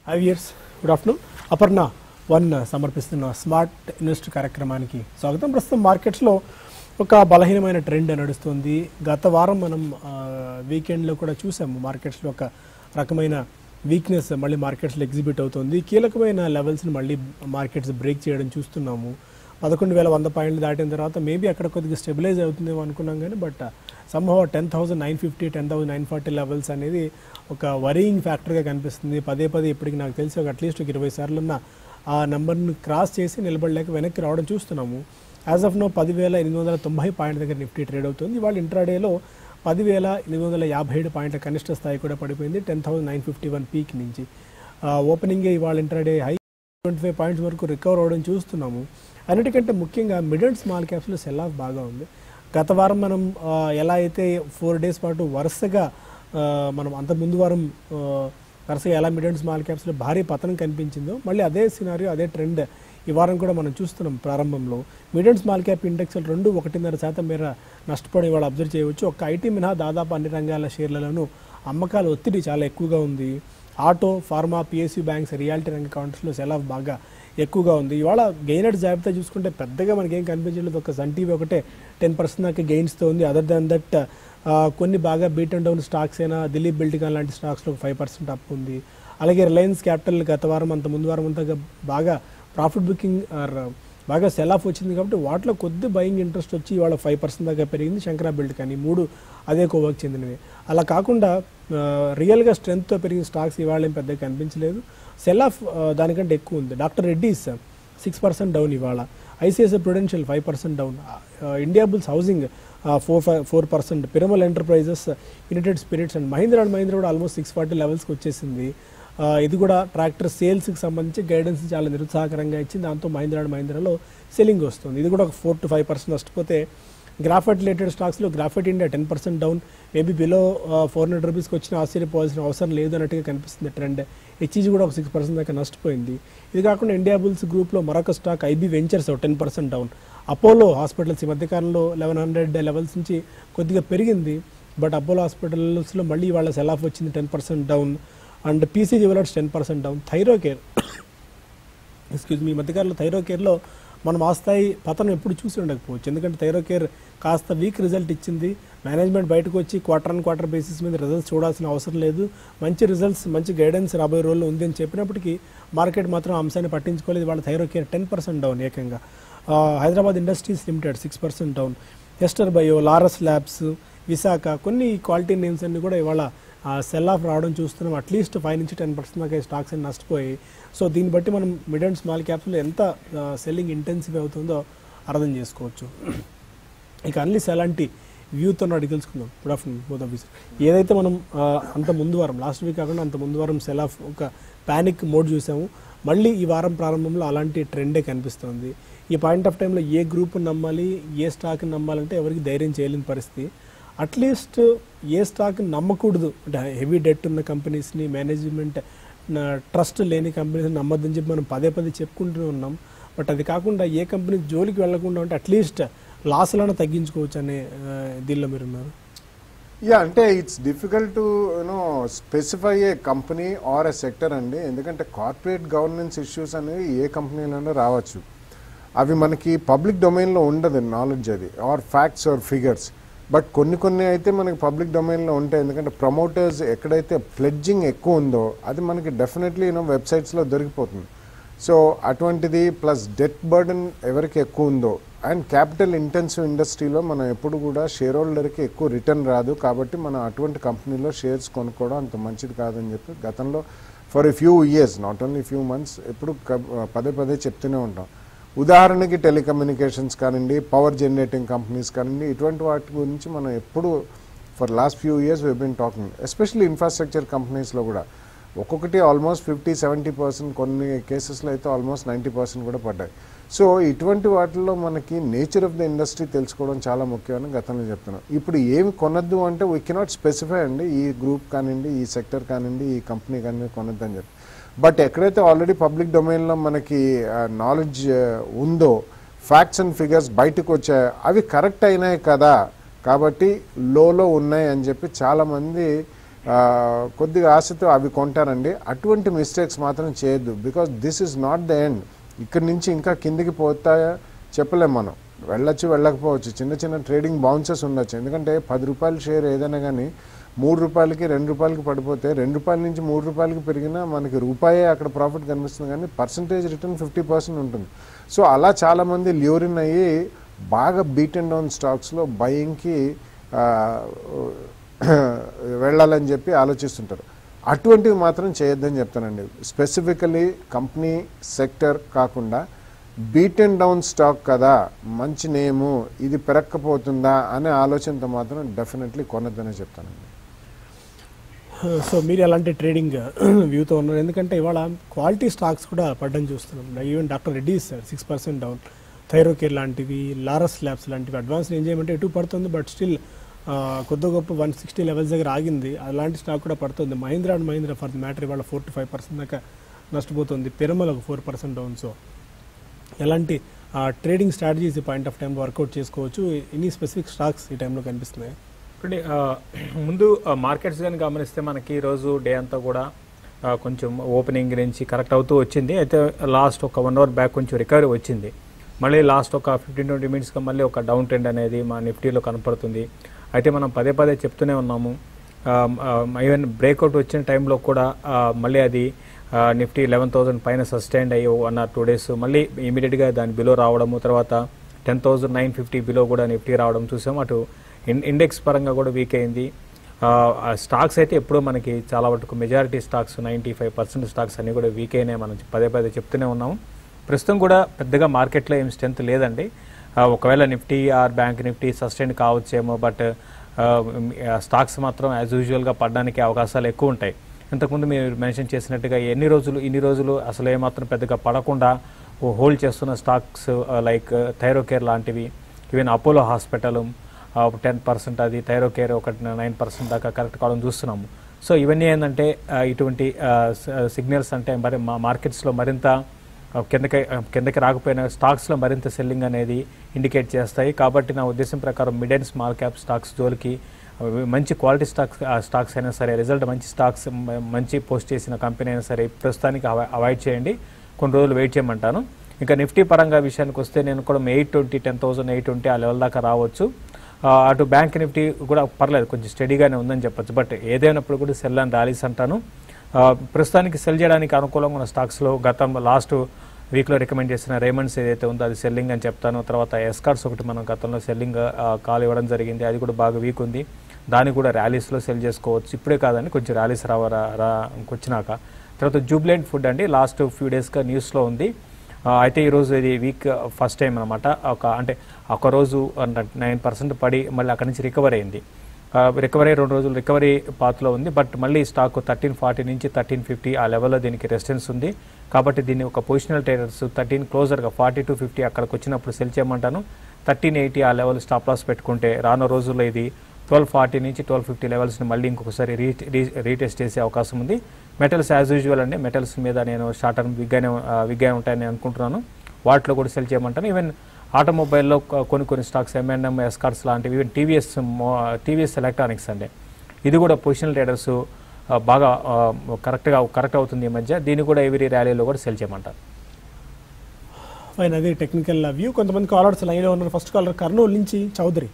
ఐవియర్స్ good afternoon Aparna one సమర్పిస్తున్న smart invest కార్యక్రమానికి స్వాగతం ప్రస్తుతం మార్కెట్స్లో ఒక బలహీనమైన ట్రెండ్ నడుస్తుంది గత వారం మనం వీకెండ్లో కూడా చూసాము మార్కెట్స్లో ఒక రకమైన వీక్నెస్ మళ్ళీ మార్కెట్స్లో ఎగ్జిబిట్ అవుతుంది కీలకమైన లెవెల్స్ని మళ్ళీ మార్కెట్స్ బ్రేక్ చేయడం చూస్తున్నాము పదకొండు వేల వంద పాయింట్లు దాటిన తర్వాత మేబీ అక్కడ కొద్దిగా స్టెబిలైజ్ అవుతుందేమో అనుకున్నాం కానీ బట్ సంభవ ten thousand nine fifty ten thousand nine forty levels అనేది ఒక వరీయింగ్ ఫ్యాక్టర్గా కనిపిస్తుంది పదే పదే ఇప్పటికి నాకు తెలిసి ఒక అట్లీస్ట్ ఒక ఇరవై సార్లు ఉన్న ఆ నెంబర్ని క్రాస్ చేసి నిలబడలేక వెనక్కి రావడం చూస్తున్నాము యాజ్ ఆఫ్ నో పదివేల ఎనిమిది వందల తొంభై పాయింట్ దగ్గర నిఫ్టీ ట్రేడ్ అవుతుంది ఇవాళ ఇంట్రాడేలో పదివేల ఎనిమిది వందల యాభై ఏడు పాయింట్ల కనిష్ట స్థాయి కూడా పడిపోయింది ten thousand nine fifty one peak నుంచి ఓపెనింగే ఇవాళ intraday high twenty five points వరకు రికవర్ అవడం చూస్తున్నాము అన్నిటికంటే ముఖ్యంగా మిడ్ అండ్ స్మాల్ క్యాప్స్లో సెల్ ఆఫ్ బాగా ఉంది గత వారం మనం ఆ, ఎలా అయితే ఫోర్ డేస్ పాటు వరుసగా ఆ, మనం అంత ముందు వారం ఆ, వరుసగా ఎలా మిడ్ అండ్ స్మాల్ క్యాప్స్లో భారీ పతనం కనిపించిందో మళ్ళీ అదే సినారియో అదే ట్రెండ్ ఈ వారం కూడా మనం చూస్తున్నాం ప్రారంభంలో mid and small cap index రెండు ఒకటిన్నర శాతం మేర నష్టపోవడం ఇవాళ అబ్జర్వ్ చేయవచ్చు ఒక ఐటీ మినహా దాదాపు అన్ని రంగాల షేర్లలోనూ అమ్మకాల ఒత్తిడి చాలా ఎక్కువగా ఉంది auto pharma PSU banks realty రంగ కౌంటర్స్లో సెల్ ఆఫ్ బాగా ఎక్కువగా ఉంది ఇవాళ గెయినర్ జాబితా చూసుకుంటే పెద్దగా మనకి ఏం కనిపించలేదు ఒక సన్ టీవీ ఒకటే టెన్ పర్సెంట్ దాకా గెయిన్స్తో ఉంది అదర్ దాన్ దట్ కొన్ని బాగా బీట్ అండ్ డౌన్ స్టాక్స్ అయినా దిలీప్ బిల్డింగ్ లాంటి స్టాక్స్లో ఫైవ్ పర్సెంట్ అప్ ఉంది అలాగే రిలయన్స్ క్యాపిటల్ గత వారం అంత ముందు వారం అంతా బాగా ప్రాఫిట్ బుకింగ్ ఆర్ బాగా సెల్ ఆఫ్ వచ్చింది కాబట్టి వాటిలో కొద్ది బయింగ్ ఇంట్రెస్ట్ వచ్చి ఇవాళ ఫైవ్ పర్సెంట్ దాకా పెరిగింది శంకరా బిల్డ్ కానీ మూడు అదే కోవాకి చెందినవి అలా కాకుండా ఆ, రియల్గా స్ట్రెంగ్త్తో పెరిగిన స్టాక్స్ ఇవాళ ఏం పెద్దగా కనిపించలేదు సెల్ ఆఫ్ ఆ, దానికంటే ఎక్కువ ఉంది doctor Reddy's six percent down ఇవాళ ICICI Prudential five percent down India Bulls housing four five four percent Piramal enterprises United Spirits and Mahindra and Mahindra కూడా ఆల్మోస్ట్ సిక్స్ ఫార్టీ లెవెల్స్కి వచ్చేసింది ఆ, ఇది కూడా ట్రాక్టర్ సేల్స్కి సంబంధించి గైడెన్స్ చాలా నిరుత్సాహకరంగా ఇచ్చింది దాంతో మహీంద్రా అండ్ మహీంద్రాలో సెల్లింగ్ వస్తుంది ఇది కూడా ఒక ఫోర్ టు ఫైవ్ పర్సెంట్ నష్టపోతే గ్రాఫైట్ రిలేటెడ్ స్టాక్స్లో graphite India ten percent down maybe below four hundred రూపీస్కి వచ్చిన ఆశ్చర్యపోవాల్సిన అవసరం లేదు అన్నట్టుగా కనిపిస్తుంది ట్రెండ్ హెచ్ఈజీ కూడా ఒక సిక్స్ పర్సెంట్ దాకా నష్టపోయింది ఇది కాకుండా ఇండియా బుల్స్ గ్రూప్లో మరొక stock IB ventures ten percent down Apollo hospitals ఈ మధ్యకాలంలో లెవెన్ హండ్రెడ్ లెవెల్స్ నుంచి కొద్దిగా పెరిగింది బట్ అపోలో హాస్పిటల్స్లో మళ్ళీ వాళ్ళ సెల్ ఆఫ్ వచ్చింది ten percent down and PC jewellers ten percent down Thyrocare excuse me ఈ మధ్యకాలంలో థైరో కేర్లో మనం ఆ స్థాయి పతనం ఎప్పుడు చూసి ఉండకపోవచ్చు ఎందుకంటే థైరో కేర్ కాస్త వీక్ రిజల్ట్ ఇచ్చింది మేనేజ్మెంట్ బయటకు వచ్చి క్వార్టర్ అండ్ క్వార్టర్ బేసిస్ మీద రిజల్ట్స్ చూడాల్సిన అవసరం లేదు మంచి రిజల్ట్స్ మంచి గైడెన్స్ రాబోయే రోజుల్లో ఉంది అని చెప్పినప్పటికీ మార్కెట్ మాత్రం ఆ అంశాన్ని పట్టించుకోలేదు వాళ్ళ Thyrocare ten percent down ఏకంగా ఆ, Hyderabad industries limited six percent down Ester bio Laurus labs Visakha కొన్ని క్వాలిటీ నేమ్స్ అన్ని కూడా ఇవాళ సెల్ ఆఫ్ రావడం చూస్తున్నాం అట్లీస్ట్ ఫైవ్ నుంచి టెన్ పర్సెంట్ దాకా స్టాక్స్ అన్ని నష్టపోయాయి సో దీన్ని బట్టి మనం మిడ్ అండ్ స్మాల్ క్యాప్స్లో ఎంత సెల్లింగ్ ఇంటెన్సివ్ అవుతుందో అర్థం చేసుకోవచ్చు ఇక అన్లీస్ అలాంటి వ్యూతో అడిగి తెలుసుకుందాం గుడ్ ఆఫ్టర్నూన్ బోత్ ఆఫీసర్ ఏదైతే మనం ఆ, అంత ముందు వారం లాస్ట్ వీక్ కాకుండా అంత ముందు వారం సెల్ ఆఫ్ ఒక ప్యానిక్ మోడ్ చూసాము మళ్ళీ ఈ వారం ప్రారంభంలో అలాంటి ట్రెండే కనిపిస్తుంది ఈ పాయింట్ ఆఫ్ టైంలో ఏ గ్రూప్ నమ్మాలి ఏ స్టాక్ నమ్మాలంటే ఎవరికి ధైర్యం చేయలేని పరిస్థితి అట్లీస్ట్ ఏ స్టాక్ నమ్మకూడదు అంటే హెవీ డెట్ ఉన్న కంపెనీస్ని మేనేజ్మెంట్ ట్రస్ట్ లేని కంపెనీస్ని నమ్మద్దని చెప్పి మనం పదే పదే చెప్పుకుంటూ ఉన్నాం బట్ అది కాకుండా ఏ కంపెనీ జోలికి వెళ్లకుండా ఉంటే అట్లీస్ట్ లాస్లను తగ్గించుకోవచ్చు అనే ఆ, దీనిలో మీరు ఉన్నారు యా అంటే it's difficult to you know specify a company or a sector అండి ఎందుకంటే కార్పొరేట్ గవర్నెన్స్ ఇష్యూస్ అనేవి ఏ కంపెనీలోనూ రావచ్చు అవి మనకి పబ్లిక్ డొమైన్లో ఉండదు నాలెడ్జ్ అది or facts or figures but కొన్ని కొన్ని అయితే మనకి పబ్లిక్ డొమైన్లో ఉంటాయి ఎందుకంటే ప్రమోటర్స్ ఎక్కడైతే ప్లెడ్జింగ్ ఎక్కువ ఉందో అది మనకి డెఫినెట్లీ యూనో వెబ్సైట్స్లో దొరికిపోతుంది సో అటువంటిది ప్లస్ డెట్ బర్డన్ ఎవరికి ఎక్కువ ఉందో అండ్ క్యాపిటల్ ఇంటెన్సివ్ ఇండస్ట్రీలో మనం ఎప్పుడు కూడా షేర్ హోల్డర్కి ఎక్కువ రిటర్న్ రాదు కాబట్టి మనం అటువంటి కంపెనీలో షేర్స్ కొనుక్కోవడం అంత మంచిది కాదని చెప్పి గతంలో for a few years not only few months ఎప్పుడు క- పదే పదే చెప్తూనే ఉంటాం ఉదాహరణకి టెలికమ్యూనికేషన్స్ కానివ్వండి పవర్ జనరేటింగ్ కంపెనీస్ కానివ్వండి ఇటువంటి వాటి గురించి మనం ఎప్పుడు for last few years we been talking especially infrastructure కంపెనీస్లో కూడా ఒక్కొక్కటి ఆల్మోస్ట్ ఫిఫ్టీ సెవెంటీ పర్సెంట్ కొన్ని కేసెస్లో అయితే ఆల్మోస్ట్ నైంటీ పర్సెంట్ కూడా పడ్డాయి సో ఇటువంటి వాటిల్లో మనకి నేచర్ ఆఫ్ ద ఇండస్ట్రీ తెలుసుకోవడం చాలా ముఖ్యమని గతంలో చెప్తున్నాం ఇప్పుడు ఏమి కొనద్దు అంటే వీ కెనాట్ స్పెసిఫై అండి ఈ గ్రూప్ కానివ్వండి ఈ సెక్టర్ కానివ్వండి ఈ కంపెనీ కానివ్వండి కొనద్దు అని చెప్పి బట్ ఎక్కడైతే ఆల్రెడీ పబ్లిక్ డొమైన్లో మనకి నాలెడ్జ్ ఉందో ఫ్యాక్ట్స్ అండ్ ఫిగర్స్ బయటకు వచ్చాయి అవి కరెక్ట్ అయినాయి కదా కాబట్టి లోలో ఉన్నాయి అని చెప్పి చాలామంది ఆ, కొద్దిగా ఆశతో అవి కొంటారండి అటువంటి మిస్టేక్స్ మాత్రం చేయొద్దు because this is not the end ఇక్కడి నుంచి ఇంకా కిందికి పోతాయా చెప్పలేం మనం వెళ్ళొచ్చు వెళ్ళకపోవచ్చు చిన్న చిన్న ట్రేడింగ్ బౌన్సెస్ ఉండొచ్చు ఎందుకంటే పది రూపాయల షేర్ ఏదైనా కానీ మూడు రూపాయలకి రెండు రూపాయలకి పడిపోతే రెండు రూపాయల నుంచి మూడు రూపాయలకి పెరిగినా మనకి రూపాయే అక్కడ ప్రాఫిట్ కనిపిస్తుంది కానీ పర్సంటేజ్ రిటర్న్ ఫిఫ్టీ పర్సెంట్ ఉంటుంది సో అలా చాలామంది ల్యూరిన్ అయ్యి బాగా బీట్ అండ్ డౌన్ స్టాక్స్లో బయింగ్కి వెళ్ళాలని చెప్పి ఆలోచిస్తుంటారు అటువంటివి మాత్రం చేయొద్దని చెప్తానండి స్పెసిఫికలీ కంపెనీ సెక్టర్ కాకుండా బీట్ అండ్ డౌన్ స్టాక్ కదా మంచి నేము ఇది పెరక్కపోతుందా అనే ఆలోచనతో మాత్రం డెఫినెట్లీ కొనొద్దనే చెప్తానండి సో మీరు ఎలాంటి ట్రేడింగ్ వ్యూతో ఉన్నారు ఎందుకంటే ఇవాళ క్వాలిటీ స్టాక్స్ కూడా పడ్డం చూస్తున్నాం even doctor Reddy sir six percent down Thyrocare లాంటివి లారస్ ల్యాబ్స్ లాంటివి అడ్వాన్స్ ఏం చేయమంటే ఎటు పడుతుంది బట్ స్టిల్ కొద్ది గొప్ప వన్ సిక్స్టీ లెవెల్స్ దగ్గర ఆగింది అలాంటి స్టాక్ కూడా పడుతుంది Mahindra and Mahindra for the matter ఇవాళ ఫోర్ టు ఫైవ్ పర్సెంట్ దాకా నష్టపోతుంది పిరమల్ ఒక ఫోర్ పర్సెంట్ డౌన్ సో ఎలాంటి ట్రేడింగ్ స్ట్రాటజీస్ ఈ పాయింట్ ఆఫ్ టైం వర్కౌట్ చేసుకోవచ్చు ఎనీ స్పెసిఫిక్ స్టాక్స్ ఈ టైంలో కనిపిస్తున్నాయి ఇప్పుడు ఆ, ముందు మార్కెట్స్ కానీ గమనిస్తే మనకి ఈ రోజు డే అంతా కూడా ఆ, కొంచెం ఓపెనింగ్ నుంచి కరెక్ట్ అవుతూ వచ్చింది అయితే లాస్ట్ ఒక వన్ అవర్ బ్యాక్ కొంచెం రికవరీ వచ్చింది మళ్ళీ లాస్ట్ ఒక ఫిఫ్టీన్ ట్వంటీ మినిట్స్గా మళ్ళీ ఒక డౌన్ ట్రెండ్ అనేది మా నిఫ్టీలో కనపడుతుంది అయితే మనం పదే పదే చెప్తూనే ఉన్నాము ఈవెన్ బ్రేక్అవుట్ వచ్చిన టైంలో కూడా ఆ, మళ్ళీ అది ఆ, నిఫ్టీ లెవెన్ థౌసండ్ పైన సస్టైన్ అయ్యి వన్ ఆర్ టూ డేస్ మళ్ళీ ఇమీడియట్గా దాని బిలో రావడము తర్వాత ten thousand nine fifty below కూడా నిఫ్టీ రావడం చూసాం అటు ఇన్- ఇండెక్స్ పరంగా కూడా వీక్ అయింది ఆ, ఆ స్టాక్స్ అయితే ఎప్పుడూ మనకి చాలా వరకు majority stocks ninety five percent stocks అన్ని కూడా వీక్ అయినాయి మనం పదే పదే చెప్తూనే ఉన్నాము ప్రస్తుతం కూడా పెద్దగా మార్కెట్లో ఏం స్ట్రెంత్ లేదండి ఆ, ఒకవేళ Nifty or bank Nifty sustain కావచ్చేమో బట్ స్టాక్స్ మాత్రం యాజ్ యూజువల్గా పడడానికి అవకాశాలు ఎక్కువ ఉంటాయి ఇంతకుముందు మీరు మెన్షన్ చేసినట్టుగా ఎన్ని రోజులు ఇన్ని రోజులు అసలు ఏమాత్రం పెద్దగా పడకుండా హోల్డ్ చేస్తున్న స్టాక్స్ లైక్ థైరోకేర్ లాంటివి even Apollo hospital ten percent అది థైరోకేర్ ఒక నైన్ పర్సెంట్ దాకా కరెక్ట్ కావడం చూస్తున్నాము సో ఇవన్నీ ఏంటంటే ఆ, ఇటువంటి సిగ్నల్స్ అంటే మరి మా మార్కెట్స్లో మరింత ఆ, కిందకి ఆ, కిందకి రాకపోయిన స్టాక్స్లో మరింత సెల్లింగ్ అనేది ఇండికేట్ చేస్తాయి కాబట్టి నా ఉద్దేశం ప్రకారం mid and small cap stocks జోలికి ఆ, మంచి క్వాలిటీ స్టాక్స్ ఆ, స్టాక్స్ అయినా సరే రిజల్ట్ మంచి స్టాక్స్ మ- మంచి పోస్ట్ చేసిన కంపెనీ అయినా సరే ప్రస్తుతానికి అవాయిడ్ అవాయిడ్ చేయండి కొన్ని రోజులు వెయిట్ చేయమంటాను ఇంకా నిఫ్టీ పరంగా విషయానికి వస్తే నేను కూడా eight twenty ten thousand eight twenty ఆ లెవెల్ దాకా రావచ్చు ఆ, అటు బ్యాంక్ నిఫ్టీ కూడా పర్లేదు కొంచెం స్టడీగానే ఉందని చెప్పొచ్చు బట్ ఏదైనప్పుడు కూడా సెల్ అండ్ ర్యాలీస్ అంటాను ఆ, ప్రస్తుతానికి సెల్ చేయడానికి అనుకూలంగా ఉన్న స్టాక్స్లో గతంలో లాస్ట్ వీక్లో రికమెండ్ చేసిన రేమండ్స్ ఏదైతే ఉందో అది సెల్లింగ్ అని చెప్తాను తర్వాత ఎస్కార్ట్స్ ఒకటి మనం గతంలో సెల్లింగ్ కాల్ ఇవ్వడం జరిగింది అది కూడా బాగా వీక్ ఉంది దాన్ని కూడా ర్యాలీస్లో సెల్ చేసుకోవచ్చు ఇప్పుడే కాదండి కొంచెం ర్యాలీస్ రావ రా రా- వచ్చినాక తర్వాత జూబ్లెంట్ ఫుడ్ అండి లాస్ట్ ఫ్యూ డేస్గా న్యూస్లో ఉంది ఆ, అయితే ఈరోజు ఇది వీక్ ఫస్ట్ టైం అనమాట ఒక అంటే ఒక రోజు నైన్ పర్సెంట్ పడి మళ్ళీ అక్కడి నుంచి రికవర్ అయింది రికవరీ రెండు రోజులు రికవరీ పాత్లో ఉంది బట్ మళ్ళీ స్టాక్ థర్టీన్ ఫార్టీ నుంచి థర్టీన్ ఫిఫ్టీ ఆ లెవెల్లో దీనికి రెసిస్టెన్స్ ఉంది కాబట్టి దీన్ని ఒక పొజిషనల్ ట్రేడర్స్ థర్టీన్ క్లోజర్గా ఫార్టీ టు ఫిఫ్టీ అక్కడికి వచ్చినప్పుడు సెల్ చేయమంటాను థర్టీన్ ఎయిటీ ఆ లెవెల్ స్టాప్ లాస్ పెట్టుకుంటే రానున్న రోజుల్లో ఇది ట్వెల్వ్ ఫార్టీ నుంచి ట్వెల్వ్ ఫిఫ్టీ లెవెల్స్ని మళ్ళీ ఇంకొకసారి రీ రీ- రీటెస్ట్ చేసే అవకాశం ఉంది మెటల్స్ యాజ్ యూజువల్ అండి మెటల్స్ మీద నేను షార్ట్ టర్మ్ విగ్గానే విగ్గా ఉంటాయని అనుకుంటున్నాను వాటిలో కూడా సెల్ చేయమంటాను ఈవెన్ ఆటోమొబైల్లో కొ- కొన్ని కొన్ని స్టాక్స్ ఎంఎన్ఎం ఎస్కార్స్ లాంటివి ఈవెన్ టీవీఎస్ టీవీఎస్ ఎలక్ట్రానిక్స్ అండి ఇది కూడా పొజిషనల్ ట్రేడర్స్ బాగా ఆ, కరెక్ట్గా కరెక్ట్ అవుతుంది ఈ మధ్య దీన్ని కూడా ఎవరీ ర్యాలీలో కూడా సెల్ చేయమంటారు ఫైన్ అది టెక్నికల్ వ్యూ కొంతమంది కాలర్స్ లైన్లో ఉన్నారు ఫస్ట్ కాలర్ కర్నూలు నుంచి చౌదరి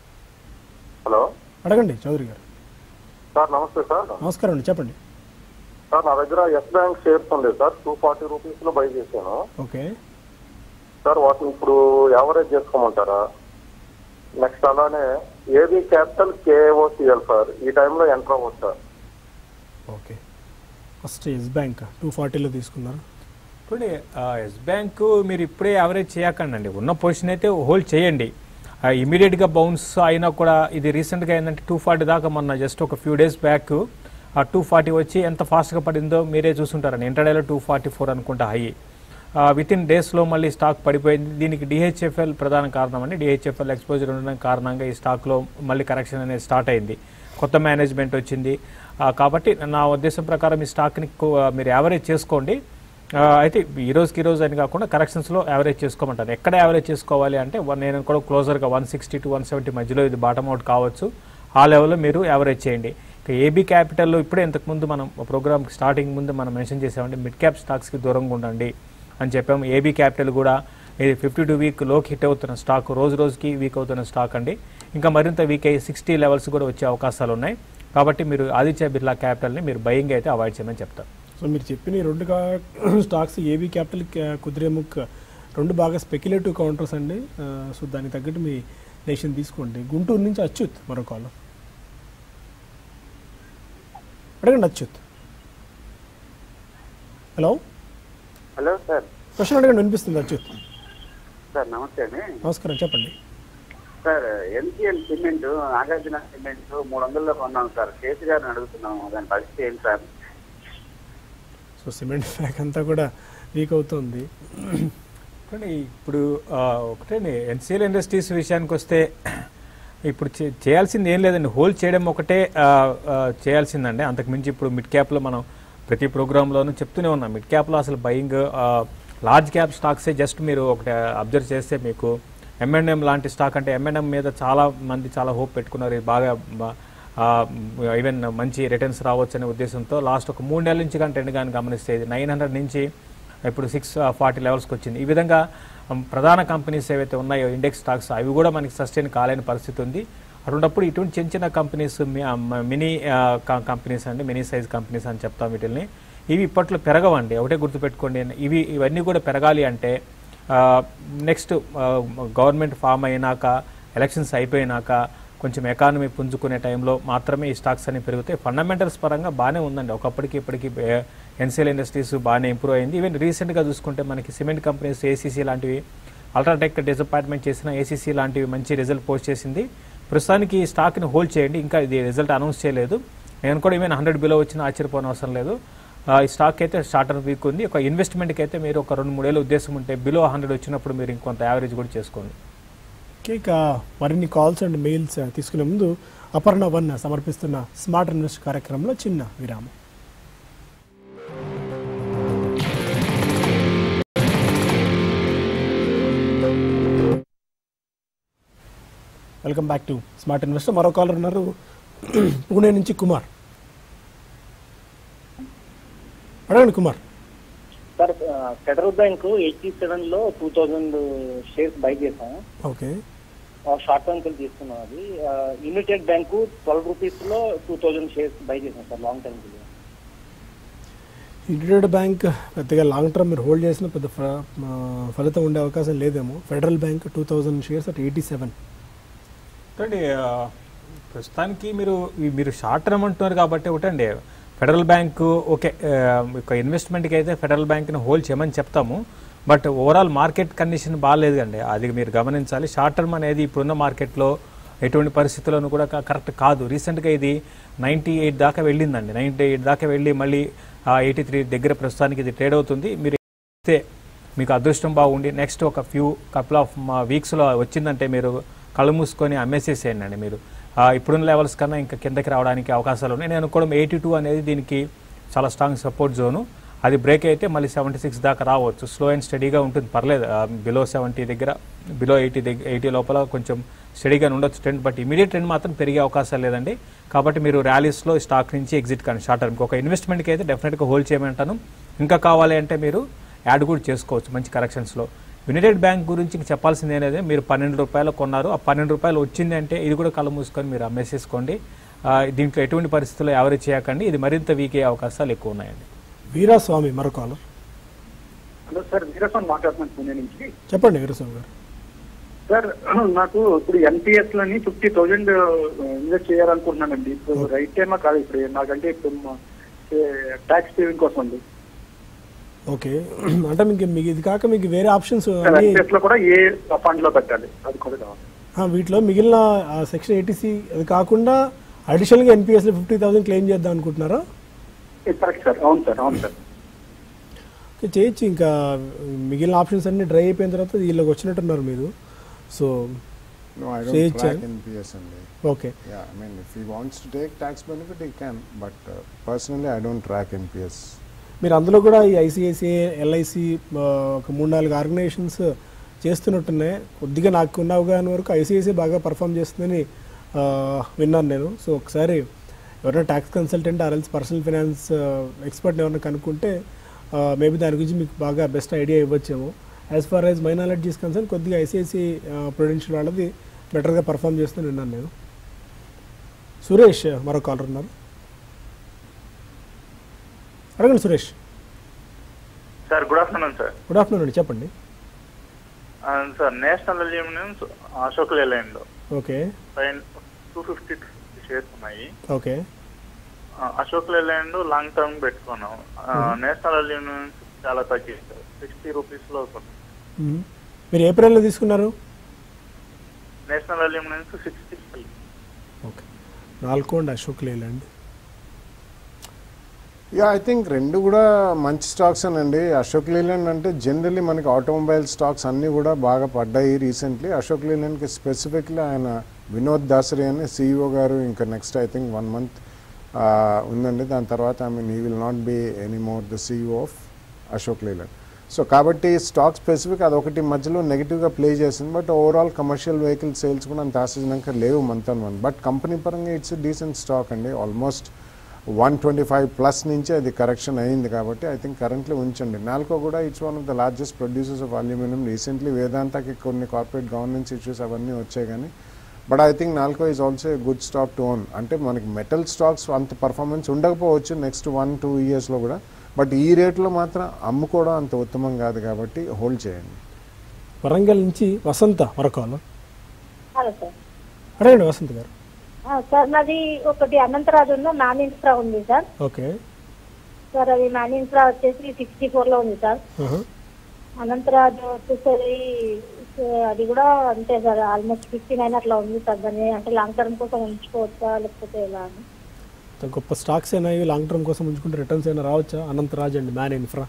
హలో అడగండి చౌదరి గారు సార్ నమస్తే సార్ నమస్కారం అండి చెప్పండి సార్ నా దగ్గర ఎస్ బ్యాంక్ షేర్స్ ఉంది సార్ టూ ఫార్టీ రూపీస్ లో బై చేశాను ఓకే సార్ వాటిని ఇప్పుడు యావరేజ్ చేసుకోమంటారా నెక్స్ట్ అలానే ఏబీ క్యాపిటల్ కేఓసిఎల్ సార్ ఈ టైంలో ఎంటర్ అవ్వచ్చు sir okay first Yes Bank two ఫార్టీలో తీసుకున్నారు ఇప్పుడు ఎస్ బ్యాంకు మీరు ఇప్పుడే యావరేజ్ చేయకండి అండి ఉన్న పొజిషన్ అయితే హోల్డ్ చేయండి ఇమీడియట్గా బౌన్స్ అయినా కూడా ఇది రీసెంట్గా ఏంటంటే టూ ఫార్టీ దాకా మొన్న జస్ట్ ఒక ఫ్యూ డేస్ బ్యాక్ ఆ టూ ఫార్టీ వచ్చి ఎంత ఫాస్ట్గా పడిందో మీరే చూసుంటారండి ఇంటర్డేలో టూ ఫార్టీ ఫోర్ అనుకుంటా హై విత్ ఇన్ డేస్లో మళ్ళీ స్టాక్ పడిపోయింది దీనికి డిహెచ్ఎఫ్ఎల్ ప్రధాన కారణం అండి డిహెచ్ఎఫ్ఎల్ ఎక్స్పోజర్ ఉండడం కారణంగా ఈ స్టాక్లో మళ్ళీ కరెక్షన్ అనేది స్టార్ట్ అయింది కొత్త మేనేజ్మెంట్ వచ్చింది ఆ, కాబట్టి నా ఉద్దేశం ప్రకారం ఈ స్టాక్ని కో- మీరు యావరేజ్ చేసుకోండి ఆ, అయితే ఈ రోజుకి ఈ రోజు అని కాకుండా కరెక్షన్స్లో యావరేజ్ చేసుకోమంటారు ఎక్కడ యావరేజ్ చేసుకోవాలి అంటే వన్ నేను కూడా క్లోజర్గా one sixty to one seventy మధ్యలో ఇది బాటమ్ అవుట్ కావచ్చు ఆ లెవెల్లో మీరు యావరేజ్ చేయండి ఏబీ క్యాపిటల్లో ఇప్పుడే ఇంతకుముందు మనం ప్రోగ్రామ్ స్టార్టింగ్ ముందు మనం మెన్షన్ చేసామంటే మిడ్ క్యాప్ స్టాక్స్కి దూరంగా ఉండండి అని చెప్పాము ఏబీ క్యాపిటల్ కూడా ఇది ఫిఫ్టీ టూ వీక్ లోకి హిట్ అవుతున్న స్టాక్ రోజు రోజుకి వీక్ అవుతున్న స్టాక్ అండి ఇంకా మరింత వీక్ అయ్యి సిక్స్టీ లెవెల్స్ కూడా వచ్చే అవకాశాలు ఉన్నాయి కాబట్టి మీరు ఆదిత్య బిర్లా క్యాపిటల్ని మీరు బయింగ్ అయితే అవాయిడ్ చేయమని చెప్తారు సో మీరు చెప్పిన ఈ రెండు కా- స్టాక్స్ ఏబీ క్యాపిటల్ క్యా- కుదిరేముక్ రెండు బాగా స్పెక్యులేటివ్ కౌంటర్స్ అండి ఆ, సో దానికి తగ్గట్టు మీ డెసిషన్ తీసుకోండి గుంటూరు నుంచి అచ్యుత్ మరో కాల్ అడగండి Achyut hello hello sir question అడగండి వినిపిస్తుంది అచ్యుత్ సార్ నమస్తే అండి నమస్కారం చెప్పండి సార్ ఎన్సిఎల్ సిమెంట్ నాగార్జున సిమెంట్ మూడు వందల్లో కొన్నాం సార్ కేసీ గారిని అడుగుతున్నాము దాని పరిస్థితి ఏంటి సార్ సో సిమెంట్ ఫ్యాక్ అంతా కూడా వీక్ అవుతుంది కానీ ఇప్పుడు ఆ, ఒకటేండి ఎన్సీఎల్ ఇండస్ట్రీస్ విషయానికి వస్తే ఇప్పుడు చే- చేయాల్సింది ఏం లేదండి హోల్డ్ చేయడం ఒకటే ఆ, ఆ, చేయాల్సిందండి అంతకుమించి ఇప్పుడు మిడ్ క్యాప్లో మనం ప్రతి ప్రోగ్రాంలోనూ చెప్తూనే ఉన్నాం మిడ్ క్యాప్లో అసలు బయింగ్ లార్జ్ క్యాప్ స్టాక్సే జస్ట్ మీరు ఒకటి అబ్జర్వ్ చేస్తే మీకు ఎంఎన్ఎం లాంటి స్టాక్ అంటే ఎంఎన్ఎం మీద చాలా మంది చాలా హోప్ పెట్టుకున్నారు ఇది బాగా బా- ఈవెన్ మంచి రిటర్న్స్ రావచ్చు అనే ఉద్దేశంతో లాస్ట్ ఒక మూడు నెలల నుంచి కానీ ట్రెండ్ కానీ గమనిస్తే ఇది నైన్ హండ్రెడ్ నుంచి ఇప్పుడు సిక్స్ ఫార్టీ లెవెల్స్కి వచ్చింది ఈ విధంగా ఉమ్, ప్రధాన కంపెనీస్ ఏవైతే ఉన్నాయో ఇండెక్స్ స్టాక్స్ అవి కూడా మనకి సస్టైన్ కాలేని పరిస్థితి ఉంది అటువంటిప్పుడు ఇటువంటి చిన్న చిన్న కంపెనీస్ మినీ కంపెనీస్ అండి మినీ సైజ్ కంపెనీస్ అని చెప్తాం వీటిని ఇవి ఇప్పట్లో పెరగవండి ఒకటే గుర్తుపెట్టుకోండి ఇవి ఇవన్నీ కూడా పెరగాలి అంటే నెక్స్ట్ గవర్నమెంట్ ఫామ్ అయినాక ఎలక్షన్స్ అయిపోయినాక కొంచెం ఎకానమీ పుంజుకునే టైంలో మాత్రమే ఈ స్టాక్స్ అనేవి పెరుగుతాయి ఫండమెంటల్స్ పరంగా బాగానే ఉందండి ఒకప్పటికి ఇప్పటికి ఎన్సీఎల్ ఇండస్ట్రీస్ బాగానే ఇంప్రూవ్ అయింది ఈవెన్ రీసెంట్గా చూసుకుంటే మనకి సిమెంట్ కంపెనీస్ ఏసీసీ లాంటివి అల్ట్రాటెక్ డిసప్పాయింట్మెంట్ చేసిన ఏసీసీ లాంటివి మంచి రిజల్ట్ పోస్ట్ చేసింది ప్రస్తుతానికి ఈ స్టాక్ని హోల్డ్ చేయండి ఇంకా ఇది రిజల్ట్ అనౌన్స్ చేయలేదు నేను కూడా ఈవెన్ హండ్రెడ్ బిలో వచ్చినా ఆశ్చర్యపోని అవసరం లేదు ఆ, ఈ స్టాక్ అయితే స్టార్టర్ వీక్ ఉంది ఒక ఇన్వెస్ట్మెంట్కి అయితే మీరు ఒక రెండు మూడేళ్ళ ఉద్దేశం ఉంటే బిలో హండ్రెడ్ వచ్చినప్పుడు మీరు ఇంకొంత యావరేజ్ కూడా చేసుకోండి ఓకే ఇక మరిన్ని కాల్స్ అండ్ మెయిల్స్ తీసుకునే ముందు అపర్ణ వన్ సమర్పిస్తున్న స్మార్ట్ ఇన్వెస్ట్ కార్యక్రమంలో చిన్న విరామం welcome back to smart investor మరో కాలర్ ఉన్నారు పూణే నుంచి కుమార్ అడగండి కుమార్ సార్ ఆ, ఫెడరల్ బ్యాంక్ ఎయిటీ సెవెన్ లో టూ థౌజండ్ షేర్స్ బై చేసాం ఓకే ఆ, షార్ట్ టర్మ్ కింద తీసుకున్నాం అది ఆ, యునైటెడ్ బ్యాంకు ట్వెల్వ్ రూపీస్ లో టూ థౌజండ్ షేర్స్ బై చేసాం సార్ లాంగ్ టర్మ్ కింద యునైటెడ్ బ్యాంక్ పెద్దగా లాంగ్ టర్మ్ మీరు హోల్డ్ చేసిన పెద్ద ఫ- ఆ, ఫలితం ఉండే అవకాశం లేదేమో Federal Bank two thousand shares at eighty seven చూడండి ఆ, ప్రస్తుతానికి మీరు ఈ- మీరు షార్ట్ టర్మ్ అంటున్నారు కాబట్టి ఒకటండి ఫెడరల్ బ్యాంకు ఓకే ఆ, ఒక ఇన్వెస్ట్మెంట్కి అయితే ఫెడరల్ బ్యాంక్ని హోల్డ్ చేయమని చెప్తాము బట్ ఓవరాల్ మార్కెట్ కండిషన్ బాగాలేదు అండి అది మీరు గమనించాలి షార్ట్ టర్మ్ అనేది ఇప్పుడున్న మార్కెట్లో ఎటువంటి పరిస్థితుల్లోనూ కూడా క- కరెక్ట్ కాదు రీసెంట్గా ఇది నైంటీ ఎయిట్ దాకా వెళ్ళిందండి నైంటీ ఎయిట్ దాకా వెళ్ళి మళ్ళీ ఎయిటీ త్రీ దగ్గర ప్రస్తుతానికి ఇది ట్రేడ్ అవుతుంది మీరు అయితే మీకు అదృష్టం బాగుండి నెక్స్ట్ ఒక ఫ్యూ కపుల్ ఆఫ్ వీక్స్లో వచ్చిందంటే మీరు కళ్ళు మూసుకొని అమ్మేసేసేయండి అండి మీరు ఆ, ఇప్పుడున్న లెవెల్స్ కన్నా ఇంకా కిందకి రావడానికి అవకాశాలు ఉన్నాయి నేను కూడా ఎయిటీ టూ అనేది దీనికి చాలా స్ట్రాంగ్ సపోర్ట్ జోను అది బ్రేక్ అయితే మళ్ళీ సెవెంటీ సిక్స్ దాకా రావచ్చు స్లో అండ్ స్టడీగా ఉంటుంది పర్లేదు బిలో సెవెంటీ దగ్గర బిలో ఎయిటీ దగ్గర ఎయిటీ లోపల కొంచెం స్టడీగా ఉండొచ్చు ట్రెండ్ బట్ ఇమీడియట్ ట్రెండ్ మాత్రం పెరిగే అవకాశాలు లేదండి కాబట్టి మీరు ర్యాలీస్లో స్టాక్ నుంచి ఎగ్జిట్ కానీ షార్ట్ టర్మ్కి ఒక ఇన్వెస్ట్మెంట్కి అయితే డెఫినెట్గా హోల్డ్ చేయమంటాను ఇంకా కావాలి అంటే మీరు యాడ్ కూడా చేసుకోవచ్చు మంచి కరెక్షన్స్లో యునైటెడ్ బ్యాంక్ గురించి ఇంక చెప్పాల్సింది అనేది మీరు పన్నెండు రూపాయలు కొన్నారు ఆ పన్నెండు రూపాయలు వచ్చింది అంటే ఇది కూడా కళ్ళు మూసుకొని మీరు అమ్మేసేసుకోండి ఆ, దీంట్లో ఎటువంటి పరిస్థితుల్లో యావరేజ్ చేయకండి ఇది మరింత వీక్ అయ్యే అవకాశాలు ఎక్కువ ఉన్నాయండి వీరాస్వామి మరో కాలర్ హలో సార్ వీరస్వామి మాట్లాడుతున్నాను పూణే నుంచి చెప్పండి వీరస్వామి గారు సార్ నాకు ఇప్పుడు ఎన్పిఎస్ లని ఫిఫ్టీ థౌజండ్ ఇన్వెస్ట్ చేయాలనుకుంటున్నానండి ఇప్పుడు రైట్ టైమా కాదు ఇప్పుడు నాకంటే ఇప్పుడు ట్యాక్స్ సేవింగ్ కోసం అండి ఓకే అంటే మీకు మీకు ఇది కాక మీకు వేరే ఆప్షన్స్ అన్ని ఎన్పిఎస్ లో కూడా ఏ ఫండ్ లో పెట్టాలి అది కూడా కావాలి ఆ, వీటిలో మిగిలిన సెక్షన్ ఎయిటీసీ అది కాకుండా అడిషనల్గా ఎన్పిఎస్లో ఫిఫ్టీ థౌసండ్ క్లెయిమ్ చేద్దాం అనుకుంటున్నారా కరెక్ట్ సార్ అవును సార్ అవును సార్ ఓకే, చేయొచ్చు ఇంకా మిగిలిన ఆప్షన్స్ అన్ని డ్రై అయిపోయిన తర్వాత వీళ్ళకి వచ్చినట్టున్నారు మీరు so No, I Say don't track Chan. NPS only. Okay Yeah, I mean, if he wants to take tax benefit, he can. But uh, personally, I don't track NPS. మీరు అందులో కూడా ఈ ఐసిఐసిఐ ఎల్ఐసి ఒక మూడు నాలుగు organisations చేస్తున్నట్టున్నాయి కొద్దిగా నాకు ఉన్న అవగాహన వరకు ఐసిఐసిఐ బాగా పర్ఫామ్ చేస్తుందని ఆ, విన్నాను నేను సో ఒకసారి ఎవరైనా tax consultant or else personal finance expert ఎవరైనా కనుక్కుంటే మేబీ దాని గురించి మీకు బాగా బెస్ట్ ఐడియా ఇవ్వచ్చేమో as far as my knowledge is concern కొద్దిగా ఐసిఐసి ప్రొడెన్షియల్ వాళ్ళది బెటర్గా పర్ఫామ్ చేస్తూ విన్నాను నేను సురేష్ మరో కాలర్ ఉన్నారు అడగండి Suresh sir good afternoon sir good afternoon అండి చెప్పండి ఆ, sir National Aluminium Ashok Leyland okay పైన టూ ఫిఫ్టీ షేర్స్ ఉన్నాయి ఓకే ఆ, అశోక్ లేలాండ్ లాంగ్ టర్మ్ పెట్టుకున్నాం ఆ, నేషనల్ అల్యూమినియం చాలా తగ్గింది సార్ సిక్స్టీ రూపీస్ లో కొన్నాం. మ్మ్. మీరు ఏప్రిల్లో తీసుకున్నారు నేషనల్ అల్యూమినియం సిక్స్టీ ఓకే నాలుగు and Ashok Leyland yeah I think రెండు కూడా మంచి స్టాక్స్ అండి అశోక్ లేలాండ్ అంటే జనరల్లీ మనకి ఆటోమొబైల్ స్టాక్స్ అన్నీ కూడా బాగా పడ్డాయి రీసెంట్లీ అశోక్ లేలాండ్కి స్పెసిఫిక్లీ ఆయన వినోద్ దాసరి అని సీఈఓ గారు ఇంకా next I think one month ఉందండి దాని తర్వాత I mean he will not be any more the CEO of Ashok Leyland so కాబట్టి స్టాక్ స్పెసిఫిక్ అదొకటి మధ్యలో నెగిటివ్గా ప్లే చేసింది but overall commercial vehicle sales కూడా అంత ఆశించినాక లేవు month on month but company పరంగా ఇట్స్ డీసెంట్ స్టాక్ అండి almost one twenty five plus నుంచి అది కరెక్షన్ అయింది కాబట్టి ఐ థింక్ కరెంట్లీ ఉంచండి నాల్కో కూడా it's one of the largest producers of aluminium recently వేదాంతకి కొన్ని కార్పొరేట్ గవర్నెన్స్ ఇష్యూస్ అవన్నీ వచ్చాయి కానీ but I think Nalco is also a good stock to own అంటే మనకి మెటల్ స్టాక్స్ అంత పర్ఫార్మెన్స్ ఉండకపోవచ్చు నెక్స్ట్ వన్ టూ ఇయర్స్లో కూడా బట్ ఈ రేట్లో మాత్రం అమ్ముకోవడం అంత ఉత్తమం కాదు కాబట్టి హోల్డ్ చేయండి వరంగల్ నుంచి వసంత మరో కాలర్ హలో సార్ అడగండి వసంత్ గారు ఆ, సార్ నాది ఒకటి అనంతరాజు ఉన్న మ్యాన్ ఇన్ఫ్రా ఉంది సార్ ఓకే సార్ అది మ్యాన్ ఇన్ఫ్రా వచ్చేసి సిక్స్టీ ఫోర్ లో ఉంది సార్ ఆహా. అనంతరాజు వచ్చేసరి సో అది కూడా అంతే సార్ ఆల్మోస్ట్ ఫిఫ్టీ నైన్ అట్లా ఉంది సార్ దాన్ని అంటే లాంగ్ టర్మ్ కోసం ఉంచుకోవచ్చా లేకపోతే ఎలా అని ఇంత గొప్ప స్టాక్స్ అయినా ఇవి లాంగ్ టర్మ్ కోసం ఉంచుకుంటే రిటర్న్స్ అయినా రావచ్చా అనంతరాజ్ అండి Man Infra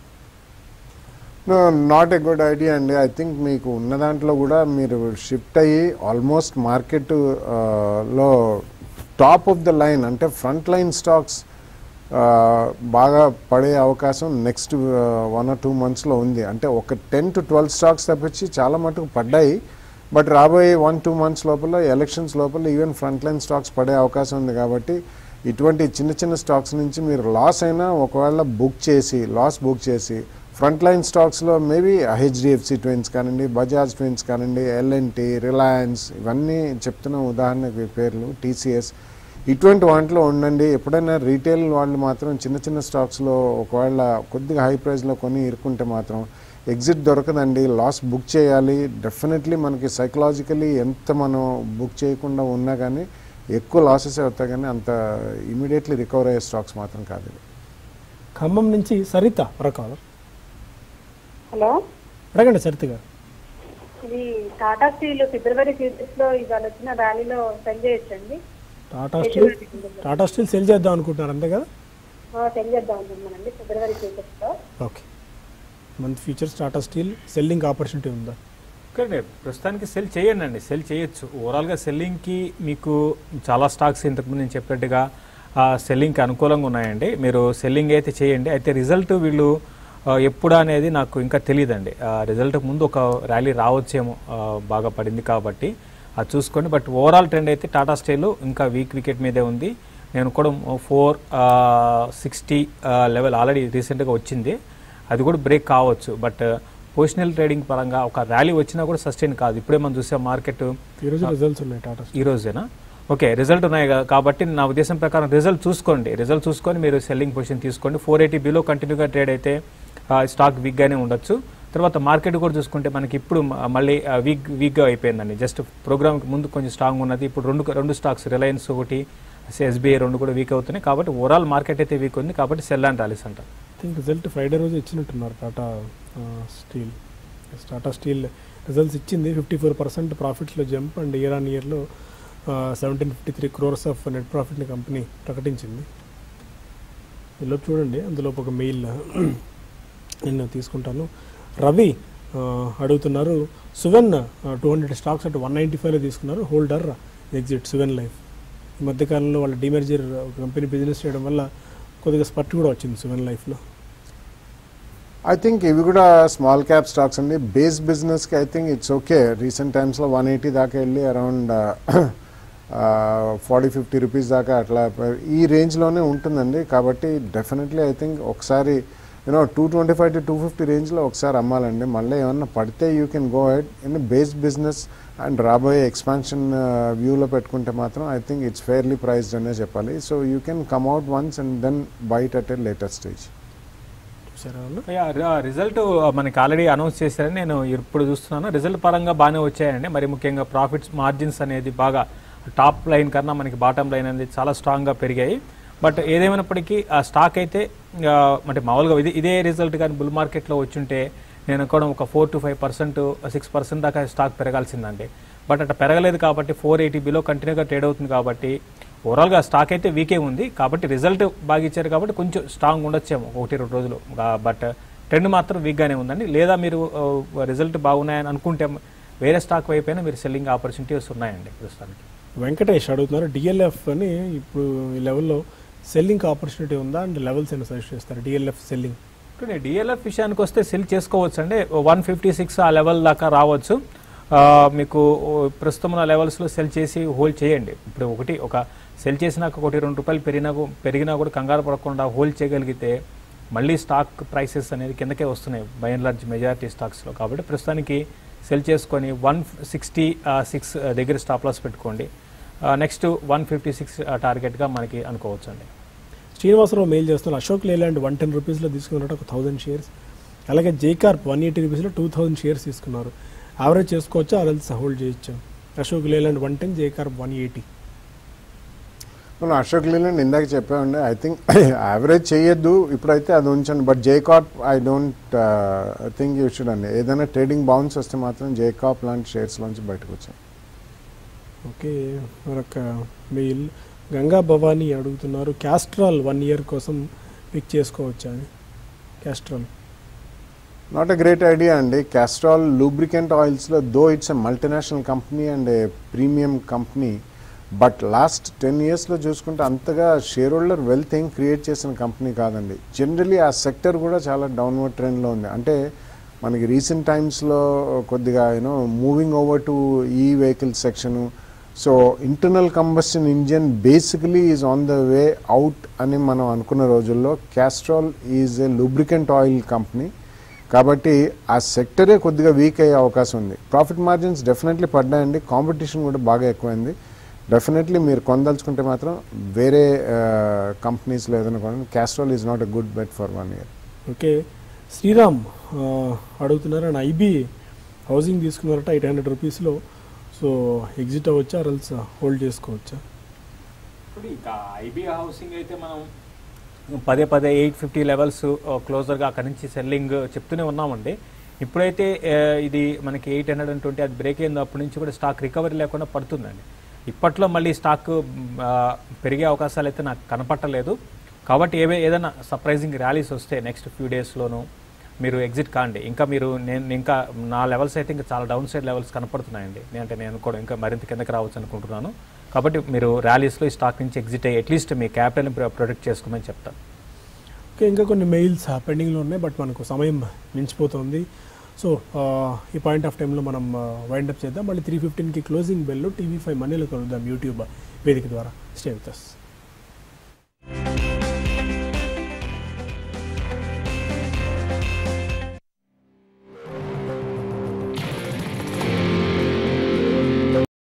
not a good idea అండి ఐ థింక్ మీకు ఉన్న దాంట్లో కూడా మీరు షిఫ్ట్ అయ్యి ఆల్మోస్ట్ మార్కెట్ లో టాప్ ఆఫ్ ద లైన్ అంటే ఫ్రంట్ లైన్ స్టాక్స్ బాగా పడే అవకాశం నెక్స్ట్ వన్ ఆర్ టూ మంత్స్లో ఉంది అంటే ఒక టెన్ టు ట్వెల్వ్ స్టాక్స్ తప్పించి చాలా మటుకు పడ్డాయి బట్ రాబోయే వన్ టూ మంత్స్ లోపల ఎలక్షన్స్ లోపల ఈవెన్ ఫ్రంట్ లైన్ స్టాక్స్ పడే అవకాశం ఉంది కాబట్టి ఇటువంటి చిన్న చిన్న స్టాక్స్ నుంచి మీరు లాస్ అయినా ఒకవేళ బుక్ చేసి లాస్ బుక్ చేసి ఫ్రంట్ లైన్ స్టాక్స్లో మేబీ హెచ్డిఎఫ్సి ట్విన్స్ కానివ్వండి బజాజ్ ట్విన్స్ కానివ్వండి ఎల్ఎన్టీ రిలయన్స్ ఇవన్నీ చెప్తున్న ఉదాహరణకి పేర్లు టీసీఎస్ ఇటువంటి వాటిలో ఉండండి ఎప్పుడైనా రీటైల్ వాళ్ళు మాత్రం చిన్న చిన్న స్టాక్స్లో ఒకవేళ కొద్దిగా హై ప్రైస్లో కొని ఇరుక్కుంటే మాత్రం ఎగ్జిట్ దొరకదండి లాస్ బుక్ చేయాలి డెఫినెట్లీ మనకి సైకలాజికలీ ఎంత మనం బుక్ చేయకుండా ఉన్నా కానీ ఎక్కువ లాసెస్ అవుతాయి కానీ అంత ఇమీడియట్లీ రికవర్ అయ్యే స్టాక్స్ మాత్రం కాదు ఇవి. ఖమ్మం నుంచి సరిత మరో కాలర్ హలో అడగండి సరిత గారు ఇది టాటా స్టీల్ ఫిబ్రవరి ఫ్యూచర్స్ లో ఇవాళ వచ్చిన ర్యాలీలో సెల్ చేయొచ్చండి Tata Steel Tata Steel sell చేద్దాం అనుకుంటున్నారు అంతే కదా సెల్ చేద్దాం అనుకుంటున్నానండి ఫిబ్రవరి ఫ్యూచర్స్ లో okay month futures Tata Steel selling opportunity ఉందా కానీ ప్రస్తుతానికి సెల్ చేయండి అండి సెల్ చేయొచ్చు ఓవరాల్గా సెల్లింగ్కి మీకు చాలా స్టాక్స్ ఇంతకుముందు నేను చెప్పినట్టుగా సెల్లింగ్కి అనుకూలంగా ఉన్నాయండి మీరు సెల్లింగ్ అయితే చేయండి అయితే రిజల్ట్ వీళ్ళు ఆ, ఎప్పుడు అనేది నాకు ఇంకా తెలియదండి రిజల్ట్ ముందు ఒక ర్యాలీ రావచ్చేమో ఆ, బాగా పడింది కాబట్టి అది చూసుకోండి బట్ ఓవరాల్ ట్రెండ్ అయితే టాటా స్టీల్ ఇంకా వీక్ వికెట్ మీదే ఉంది నేను కూడా ఫోర్ సిక్స్టీ లెవెల్ ఆల్రెడీ రీసెంట్గా వచ్చింది అది కూడా బ్రేక్ కావచ్చు బట్ పొజిషనల్ ట్రేడింగ్ పరంగా ఒక ర్యాలీ వచ్చినా కూడా సస్టైన్ కాదు ఇప్పుడే మనం చూసాం మార్కెట్ ఈరోజు రిజల్ట్స్ ఉన్నాయి టాటా ఈ రోజేనా ఓకే రిజల్ట్ ఉన్నాయి కా- కాబట్టి నా ఉద్దేశం ప్రకారం రిజల్ట్ చూసుకోండి రిజల్ట్ చూసుకొని మీరు సెల్లింగ్ పొజిషన్ తీసుకోండి ఫోర్ ఎయిటీ బిలో కంటిన్యూగా ట్రేడ్ అయితే ఆ, స్టాక్ వీక్గానే ఉండొచ్చు తర్వాత మార్కెట్ కూడా చూసుకుంటే మనకి ఇప్పుడు మ- మళ్ళీ ఆ, వీక్ వీక్గా అయిపోయిందండి జస్ట్ ప్రోగ్రామ్కి ముందు కొంచెం స్ట్రాంగ్ ఉన్నది ఇప్పుడు రెండు రెండు స్టాక్స్ రిలయన్స్ ఒకటి ఎస్బీఐ రెండు కూడా వీక్ అవుతున్నాయి కాబట్టి ఓవరాల్ మార్కెట్ అయితే వీక్ ఉంది కాబట్టి సెల్ అండ్ ర్యాలీస్ అంటారు థింక్ రిజల్ట్ ఫ్రైడే రోజు ఇచ్చినట్టున్నారు టాటా ఆ, Steel Yes, Tata Steel results ఇచ్చింది ఫిఫ్టీ ఫోర్ పర్సెంట్ ప్రాఫిట్స్లో జంప్ అండ్ ఇయర్ ఆన్ ఇయర్లో seventeen fifty three crores of net ప్రాఫిట్ని కంపెనీ ప్రకటించింది ఇందులో చూడండి అందులో ఒక మెయిల్ నేను తీసుకుంటాను రవి ఆ, అడుగుతున్నారు సువెన్ టూ హండ్రెడ్ స్టాక్స్ అంటే వన్ నైంటీ ఫైవ్లో తీసుకున్నారు హోల్డర్ ఎగ్జిట్ సువెన్ లైఫ్ ఈ మధ్యకాలంలో వాళ్ళ డిమెర్జర్ కంపెనీ బిజినెస్ చేయడం వల్ల కొద్దిగా స్పర్ట్ కూడా వచ్చింది సువెన్ లైఫ్లో ఐ థింక్ ఇవి కూడా స్మాల్ క్యాప్ స్టాక్స్ అండి బేస్ బిజినెస్కి I think it's okay recent టైమ్స్లో వన్ ఎయిటీ దాకా వెళ్ళి అరౌండ్ ఫార్టీ ఫిఫ్టీ రూపీస్ దాకా అట్లా ఈ రేంజ్లోనే ఉంటుందండి కాబట్టి డెఫినెట్లీ ఐ థింక్ ఒకసారి you know two twenty five to two fifty రేంజ్లో ఒకసారి అమ్మాలండి మళ్ళీ ఏమన్నా పడితే you can go head in base business and రాబోయే ఎక్స్పాన్షన్ వ్యూలో పెట్టుకుంటే మాత్రం I think it's fairly priced అనే చెప్పాలి so you can come out once and then bite at a later stage చూసారా వాళ్ళు రిజల్ట్ మనకి ఆల్రెడీ అనౌన్స్ చేశారని నేను ఇప్పుడు చూస్తున్నాను రిజల్ట్ పరంగా బాగానే వచ్చాయండి మరి ముఖ్యంగా ప్రాఫిట్స్ మార్జిన్స్ అనేది బాగా టాప్ లైన్ కన్నా మనకి బాటమ్ లైన్ అనేది చాలా స్ట్రాంగ్గా పెరిగాయి బట్ ఏదేమైనప్పటికీ ఆ స్టాక్ అయితే ఆ, అంటే మామూలుగా ఇది ఇదే రిజల్ట్ కానీ బుల్ మార్కెట్లో వచ్చుంటే నేను కూడా ఒక four to five percent six percent దాకా స్టాక్ పెరగాల్సిందండి బట్ అట్లా పెరగలేదు కాబట్టి ఫోర్ ఎయిటీ బిలో కంటిన్యూగా ట్రేడ్ అవుతుంది కాబట్టి ఓవరాల్గా స్టాక్ అయితే వీకే ఉంది కాబట్టి రిజల్ట్ బాగా ఇచ్చారు కాబట్టి కొంచెం స్ట్రాంగ్ ఉండొచ్చేమో ఒకటి రెండు రోజులు బట్ ట్రెండ్ మాత్రం వీక్గానే ఉందండి లేదా మీరు రిజల్ట్ బాగున్నాయని అనుకుంటే వేరే స్టాక్ వైపైనా మీరు సెల్లింగ్ ఆపర్చునిటీస్ ఉన్నాయండి ప్రస్తుతానికి వెంకటేష్ అడుగుతున్నారు డిఎల్ఎఫ్ అని ఇప్పుడు ఈ లెవెల్లో సెల్లింగ్ ఆపర్చునిటీ ఉందా అండ్ లెవెల్స్ ఏమైనా సజెస్ట్ చేస్తారు డిఎల్ఎఫ్ సెల్లింగ్ ఇప్పుడు డిఎల్ఎఫ్ విషయానికి వస్తే సెల్ చేసుకోవచ్చు అండి వన్ ఫిఫ్టీ సిక్స్ ఆ లెవెల్ దాకా రావచ్చు ఆ, మీకు ప్రస్తుతం ఉన్న లెవెల్స్లో సెల్ చేసి హోల్డ్ చేయండి ఇప్పుడు ఒకటి ఒక సెల్ చేసినాక ఒకటి రెండు రూపాయలు పెరిగినా కూ- పెరిగినా కూడా కంగారు పడకుండా హోల్డ్ చేయగలిగితే మళ్ళీ స్టాక్ ప్రైసెస్ అనేది కిందకే వస్తున్నాయి బై అండ్ లార్జ్ మెజారిటీ స్టాక్స్లో కాబట్టి ప్రస్తుతానికి సెల్ చేసుకొని వన్ సిక్స్టీ సిక్స్ దగ్గర స్టాప్ లాస్ పెట్టుకోండి నెక్స్ట్ వన్ ఫిఫ్టీ సిక్స్ టార్గెట్గా మనకి అనుకోవచ్చు అండి శ్రీనివాసరావు మెయిల్ చేస్తున్నారు అశోక్ లేలాండ్ వన్ టెన్ రూపీస్లో తీసుకున్నట్టు ఒక థౌసండ్ షేర్స్ అలాగే జేకార్ప్ వన్ ఎయిటీ రూపీస్లో టూ థౌసండ్ షేర్స్ తీసుకున్నారు యావరేజ్ చేసుకోవచ్చా ఆర్ఎల్స్ హోల్డ్ చేయొచ్చా అశోక్ లేలాండ్ వన్ టెన్ జేకార్ప్ వన్ ఎయిటీ మనం అశోక్ లీలాండ్ ఇందాక చెప్పామండి ఐ థింక్ యావరేజ్ చేయొద్దు ఇప్పుడైతే అది ఉంచండి బట్ జేకాప్ I don't think you should అండి ఏదైనా ట్రేడింగ్ బౌన్స్ వస్తే మాత్రం జేకాప్ లాంటి షేర్స్లోంచి బయటకు వచ్చాం ఓకే మరొక మెయిల్ గంగా భవానీ అడుగుతున్నారు క్యాస్ట్రాల్ వన్ ఇయర్ కోసం పిక్ చేసుకోవచ్చా అని Castrol not a great idea అండి క్యాస్ట్రాల్ లూబ్రికెంట్ ఆయిల్స్లో though it's a multinational company and a premium company but last ten ఇయర్స్లో చూసుకుంటే అంతగా షేర్ హోల్డర్ వెల్త్ ఏం క్రియేట్ చేసిన కంపెనీ కాదండి జనరలీ ఆ సెక్టర్ కూడా చాలా డౌన్వర్డ్ ట్రెండ్లో ఉంది అంటే మనకి రీసెంట్ టైమ్స్లో కొద్దిగా యూనో మూవింగ్ ఓవర్ టు ఈ vehicle section so internal combustion engine basically is on the way out అని మనం అనుకున్న రోజుల్లో Castrol is a lubricant oil company కాబట్టి ఆ సెక్టరే కొద్దిగా వీక్ అయ్యే అవకాశం ఉంది ప్రాఫిట్ మార్జిన్స్ డెఫినెట్లీ పడ్డాయండి కాంపిటీషన్ కూడా బాగా ఎక్కువైంది డెఫినెట్లీ మీరు కొనదలుచుకుంటే మాత్రం వేరే కంపెనీస్లో ఏదైనా కొనండి Castrol is not a good bet for one year okay Sriram ఆ, అడుగుతున్నారు అండ్ ఐబీ హౌసింగ్ తీసుకున్నారట ఎయిట్ హండ్రెడ్ రూపీస్లో సో ఎగ్జిట్ అవ్వచ్చా ఆర్ఎల్స్ హోల్డ్ చేసుకోవచ్చా ఇప్పుడు ఇంకా ఐబీ హౌసింగ్ అయితే మనం పదే పదే ఎయిట్ ఫిఫ్టీ లెవెల్స్ క్లోజర్గా అక్కడి నుంచి సెల్లింగ్ చెప్తూనే ఉన్నామండి ఇప్పుడైతే ఆ, ఇది మనకి ఎయిట్ హండ్రెడ్ అండ్ ట్వంటీ అది బ్రేక్ అయింది అప్పటి నుంచి కూడా స్టాక్ రికవరీ లేకుండా పడుతుందండి ఇప్పట్లో మళ్ళీ స్టాక్ ఆ, పెరిగే అవకాశాలు అయితే నాకు కనపట్టలేదు కాబట్టి ఏవే ఏదైనా సర్ప్రైజింగ్ ర్యాలీస్ వస్తే నెక్స్ట్ ఫ్యూ డేస్లోనూ మీరు ఎగ్జిట్ కాండి ఇంకా మీరు నేను ఇంకా నా లెవెల్స్ అయితే ఇంకా చాలా డౌన్ సైడ్ లెవెల్స్ కనపడుతున్నాయండి నేను అంటే నేను అనుకోవడం ఇంకా మరింత కిందకి రావచ్చు అనుకుంటున్నాను కాబట్టి మీరు ర్యాలీస్లో ఈ స్టాక్ నుంచి ఎగ్జిట్ అయ్యి అట్లీస్ట్ మీ క్యాపిటల్ని ప్రొటెక్ట్ చేసుకోమని చెప్తాను ఓకే ఇంకా కొన్ని మెయిల్స్ పెండింగ్లో ఉన్నాయి బట్ మనకు సమయం మించిపోతుంది సో ఆ, ఈ పాయింట్ ఆఫ్ టైంలో మనం వైండప్ చేద్దాం మళ్ళీ త్రీ ఫిఫ్టీన్కి క్లోజింగ్ బెల్ టీవీ ఫైవ్ మనీలో కలుద్దాం యూట్యూబ్ వేదిక ద్వారా స్టే విత్ us